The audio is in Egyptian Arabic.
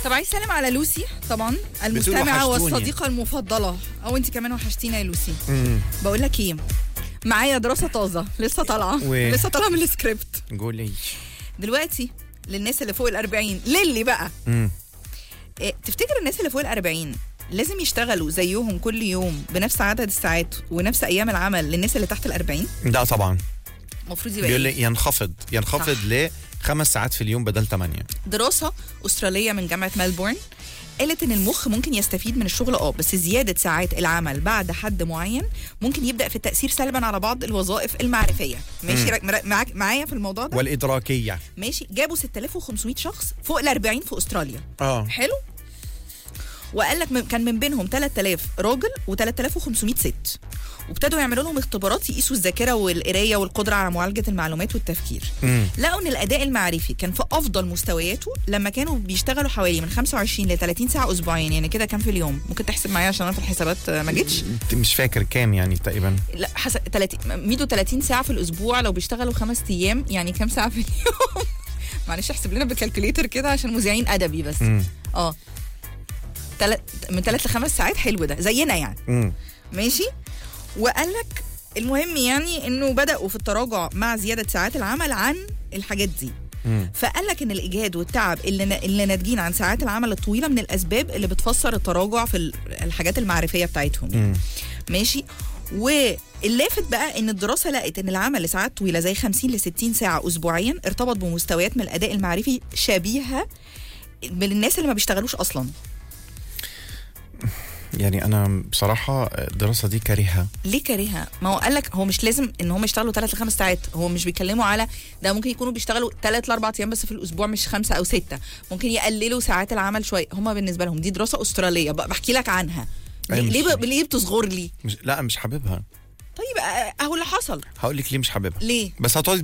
طب عايز اسلم على لوسي طبعا المستمعه وحشتوني. والصديقه المفضله او انت كمان وحشتينا يا لوسي مم. بقول لك ايه معايا دراسه طازه لسه طالعه و- لسه طالعه من السكريبت قولي دلوقتي للناس اللي فوق ال 40 للي بقى مم. إيه تفتكر الناس اللي فوق ال 40 لازم يشتغلوا زيهم كل يوم بنفس عدد الساعات ونفس ايام العمل للناس اللي تحت ال 40 لا طبعا المفروض يبقى بيقول إيه؟ لي ينخفض ينخفض صح. لخمس ساعات في اليوم بدل ثمانية دراسة أسترالية من جامعة ملبورن قالت ان المخ ممكن يستفيد من الشغل اه بس زياده ساعات العمل بعد حد معين ممكن يبدا في التاثير سلبا على بعض الوظائف المعرفيه ماشي مم. رك- مرا- معاك معايا في الموضوع ده والإدراكية ماشي جابوا 6500 شخص فوق ال 40 في استراليا اه حلو وقال لك من- كان من بينهم 3000 راجل و3500 ست وابتدوا يعملوا لهم اختبارات يقيسوا الذاكره والقرايه والقدره على معالجه المعلومات والتفكير مم. لقوا ان الاداء المعرفي كان في افضل مستوياته لما كانوا بيشتغلوا حوالي من 25 ل 30 ساعه اسبوعيا يعني كده كام في اليوم ممكن تحسب معايا عشان انا في الحسابات آه، ما جيتش مش فاكر كام يعني تقريبا لا حسب 30 ميدو 30 ساعه في الاسبوع لو بيشتغلوا خمس ايام يعني كام ساعه في اليوم معلش احسب لنا بالكالكوليتر كده عشان مذيعين ادبي بس مم. اه تلت من ثلاث لخمس ساعات حلو ده زينا يعني مم. ماشي وقال لك المهم يعني انه بداوا في التراجع مع زياده ساعات العمل عن الحاجات دي مم. فقال لك ان الاجهاد والتعب اللي ن- اللي ناتجين عن ساعات العمل الطويله من الاسباب اللي بتفسر التراجع في ال- الحاجات المعرفيه بتاعتهم مم. ماشي واللافت بقى ان الدراسه لقت ان العمل لساعات طويله زي 50 ل 60 ساعه اسبوعيا ارتبط بمستويات من الاداء المعرفي شبيهه من الناس اللي ما بيشتغلوش اصلا يعني أنا بصراحة الدراسة دي كارهها ليه كارهها؟ ما هو قال لك هو مش لازم ان هم يشتغلوا ثلاث لخمس ساعات، هو مش بيتكلموا على ده ممكن يكونوا بيشتغلوا ثلاث لاربع ايام بس في الاسبوع مش خمسه او سته، ممكن يقللوا ساعات العمل شويه، هم بالنسبه لهم دي دراسه استراليه بق- بحكي لك عنها. أيوة ليه مش- ليه, ب- ليه بتصغر لي؟ مش لا مش حاببها طيب آه، اهو اللي حصل، هقول لك ليه مش حاببها ليه؟ بس هتقعدي